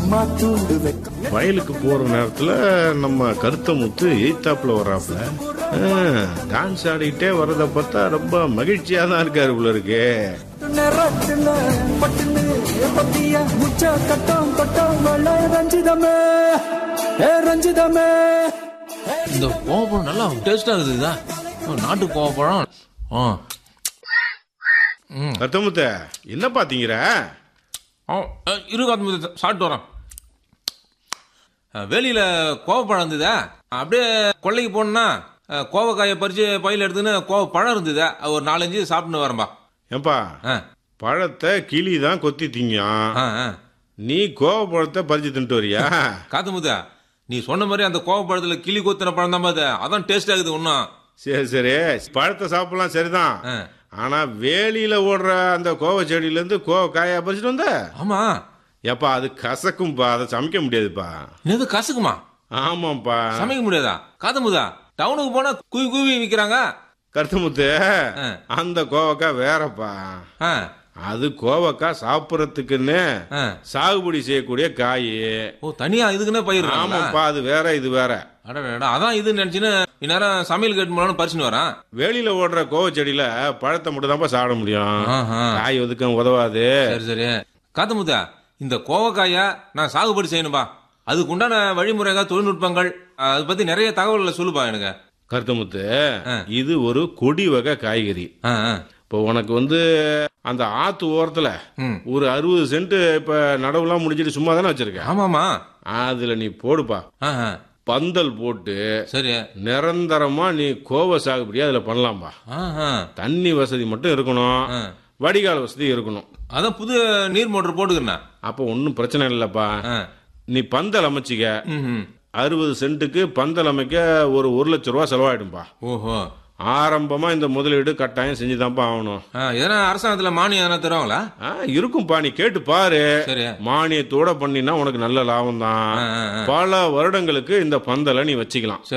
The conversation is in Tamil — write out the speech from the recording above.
சும்மா தூண்டு வைக்க வயலுக்கு போற நேரத்துல நம்ம கருத்த முத்து எய்த்தாப்புல வர்றாப்புல டான்ஸ் ஆடிக்கிட்டே வர்றத பார்த்தா ரொம்ப மகிழ்ச்சியா தான் இருக்காரு போல இருக்கு நிறத்துல பட்டுன்னு பத்திய முச்ச கட்டம் கட்டம் வெள்ள ரஞ்சிதமே ஏ ரஞ்சிதமே இந்த கோவப்பழம் நல்லா டேஸ்டா இருக்குதா நாட்டு கோவப்பழம் ஆ கருத்த முத்த என்ன பாத்தீங்கிற ஆ, அ, இரு காத்து சாப்பிட்டு வரேன் அ, வெளியில கோவப்பழம் இருந்ததா அப்படியே கொல்லைக்கு போனா கோவக்காயை பறிச்சு பையில எடுத்துன்னு கோவ பழம் இருந்ததா ஒரு நாலஞ்சு சாப்பிட்டு வரேன்பா ஏன்பா ஆ, பழத்தை கிளி தான் கொத்தி திங்கான் ஆ, ஆ. நீ கோவப்பழத்தை பறிச்சு தின்ட்டு வரியா காத்து முத்தா நீ சொன்ன மாதிரி அந்த கோவப்பழத்துல கிளி கொத்தின பழம் தான் பாத்து அதான் டேஸ்ட் ஆகுது இன்னும் சரி சரி பழத்தை சாப்பிடலாம் சரிதான் ஆ. ஆனா வேலியில ஓடுற அந்த கோவ செடியில இருந்து கோவ காயா பறிச்சுட்டு வந்த ஆமா ஏப்பா அது கசக்கும்பா அதை சமைக்க முடியாதுப்பா என்னது கசக்குமா ஆமாப்பா சமைக்க முடியாதா காத்து முத்தா டவுனுக்கு போனா குவி குவி விக்கிறாங்க கருத்தமுத்து ஆ. அந்த கோவக்காய் வேறப்பா ஆ, அது கோவக்காய் சாப்பிடறதுக்குன்னு ஆ. சாகுபடி செய்யக்கூடிய காய் ஓ தனியா இதுக்குன்னே பயிர் ஆமாப்பா அது வேற இது வேற அடடா அதான் இது நினைச்சுன்னு இந்நேரம் சமையல் கேட்டு போனாலும் பறிச்சுன்னு வரேன் வேலியில ஓடுற கோவ செடியில பழத்தை மட்டும் தான்ப்பா சாப்பிட முடியும் ஆஹா. காய் ஒதுக்கம் உதவாது சரி சரி காத்து முத்தா இந்த கோவக்காய நான் சாகுபடி செய்யணும்பா அதுக்கு உண்டான வழிமுறைகள் தொழில்நுட்பங்கள் அதை பத்தி நிறைய தகவல்களை சொல்லுப்பா எனக்கு கருத்தமுத்து ஆ. இது ஒரு கொடி வகை காய்கறி ஆ, ஆ. இப்போ உனக்கு வந்து அந்த ஆத்து ஓரத்துல ம். ஒரு அறுபது சென்ட் இப்ப நடவுலாம் முடிஞ்சிட்டு சும்மா தானே வச்சிருக்க ஆமாமா அதுல நீ போடுப்பா ஆ, ஆ. பந்தல் போட்டு சரி நிரந்தரமா நீ கோவ சாகுபடி அதுல பண்ணலாம்பா ஆ, ஆ. தண்ணி வசதி மட்டும் இருக்கணும் ஆ. வடிகால் வசதி இருக்கணும் அதான் புது நீர் மோட்டர் போட்டுக்கிறேன் அப்போ ஒன்றும் பிரச்சனை இல்லைப்பா ஆ. நீ பந்தல் அமைச்சிக்க ம், ம். அறுபது சென்ட்டுக்கு பந்தல் அமைக்க ஒரு ஒரு லட்ச ரூபா செலவாயிடும்பா ஓஹோ ஆரம்பமா இந்த முதலீடு கட்டாயம் செஞ்சுதான்ப்பா ஆகணும் ஆ, எதனா அரசாங்கத்துல மானியம் எதனா தருவாங்களா ஆ, இருக்கும்பா நீ கேட்டு பாரு சரி மானியத்தோட பண்ணினா உனக்கு நல்ல லாபம் தான் ஆ, ஆ, ஆ. பல வருடங்களுக்கு இந்த பந்தலை நீ வச்சுக்கலாம்